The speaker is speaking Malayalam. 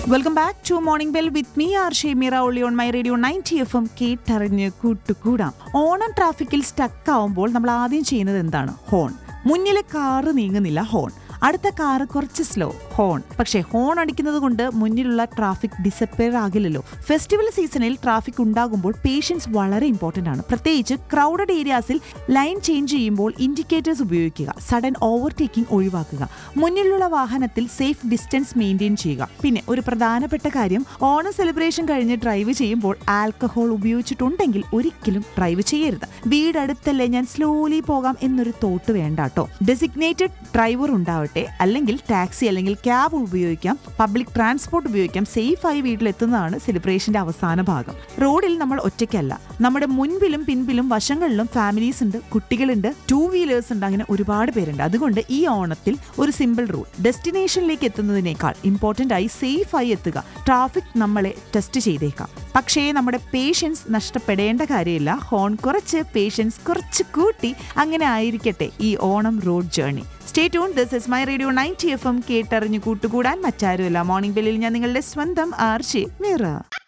welcome back to morning bell with me R Shemeera ഒളി on my radio ninety F M കേട്ടറിഞ്ഞ് കൂട്ടുകൂടാം ഓണം ട്രാഫിക്കിൽ സ്റ്റക്ക് ആവുമ്പോൾ നമ്മൾ ആദ്യം ചെയ്യുന്നത് എന്താണ് ഹോൺ മുന്നിലെ കാറ് നീങ്ങുന്നില്ല ഹോൺ അടുത്ത കാറ് കുറച്ച് സ്ലോ ഹോൺ പക്ഷേ ഹോൺ അടിക്കുന്നത് കൊണ്ട് മുന്നിലുള്ള ട്രാഫിക് ഡിസപ്പയർ ആകില്ലല്ലോ ഫെസ്റ്റിവൽ സീസണിൽ ട്രാഫിക് ഉണ്ടാകുമ്പോൾ പേഷ്യൻസ് വളരെ ഇമ്പോർട്ടൻ്റ് ആണ് പ്രത്യേകിച്ച് ക്രൗഡഡ് ഏരിയാസിൽ ലൈൻ ചേഞ്ച് ചെയ്യുമ്പോൾ ഇൻഡിക്കേറ്റേഴ്സ് ഉപയോഗിക്കുക സഡൻ ഓവർടേക്കിംഗ് ഒഴിവാക്കുക മുന്നിലുള്ള വാഹനത്തിൽ സേഫ് ഡിസ്റ്റൻസ് മെയിൻറ്റെയിൻ ചെയ്യുക പിന്നെ ഒരു പ്രധാനപ്പെട്ട കാര്യം ഓണം സെലിബ്രേഷൻ കഴിഞ്ഞ് ഡ്രൈവ് ചെയ്യുമ്പോൾ ആൽക്കഹോൾ ഉപയോഗിച്ചിട്ടുണ്ടെങ്കിൽ ഒരിക്കലും ഡ്രൈവ് ചെയ്യരുത് വീട് അടുത്തല്ലേ ഞാൻ സ്ലോലി പോകാം എന്നൊരു തോട്ട് വേണ്ട കേട്ടോ ഡെസിഗ്നേറ്റഡ് ഡ്രൈവർ ഉണ്ടാവട്ടെ അല്ലെങ്കിൽ ടാക്സി അല്ലെങ്കിൽ ക്യാബ് ഉപയോഗിക്കാം പബ്ലിക് ട്രാൻസ്പോർട്ട് ഉപയോഗിക്കാം സേഫായി വീട്ടിലെത്തുന്നതാണ് സെലിബ്രേഷന്റെ അവസാന ഭാഗം റോഡിൽ നമ്മൾ ഒറ്റയ്ക്കല്ല നമ്മുടെ മുൻപിലും പിൻപിലും വശങ്ങളിലും ഫാമിലീസ് ഉണ്ട് കുട്ടികളുണ്ട് ടൂ വീലേഴ്സ് ഉണ്ട് അങ്ങനെ ഒരുപാട് പേരുണ്ട് അതുകൊണ്ട് ഈ ഓണത്തിൽ ഒരു സിമ്പിൾ റൂൾ ഡെസ്റ്റിനേഷനിലേക്ക് എത്തുന്നതിനേക്കാൾ ഇമ്പോർട്ടൻ്റ് ആയി സേഫായി എത്തുക ട്രാഫിക് നമ്മളെ ടെസ്റ്റ് ചെയ്തേക്കാം പക്ഷേ നമ്മുടെ പേഷ്യൻസ് നഷ്ടപ്പെടേണ്ട കാര്യമില്ല ഹോൺ കുറച്ച് പേഷ്യൻസ് കുറച്ച് കൂട്ടി അങ്ങനെ ആയിരിക്കട്ടെ ഈ Onam road journey stay tune this is my radio ninety F M കേട്ടറിഞ്ഞു കൂട്ടുകൂടാൻ മറ്റാരുമല്ല മോർണിംഗ് ബെല്ലിൽ ഞാൻ നിങ്ങളുടെ സ്വന്തം ആർച്ചി മീറ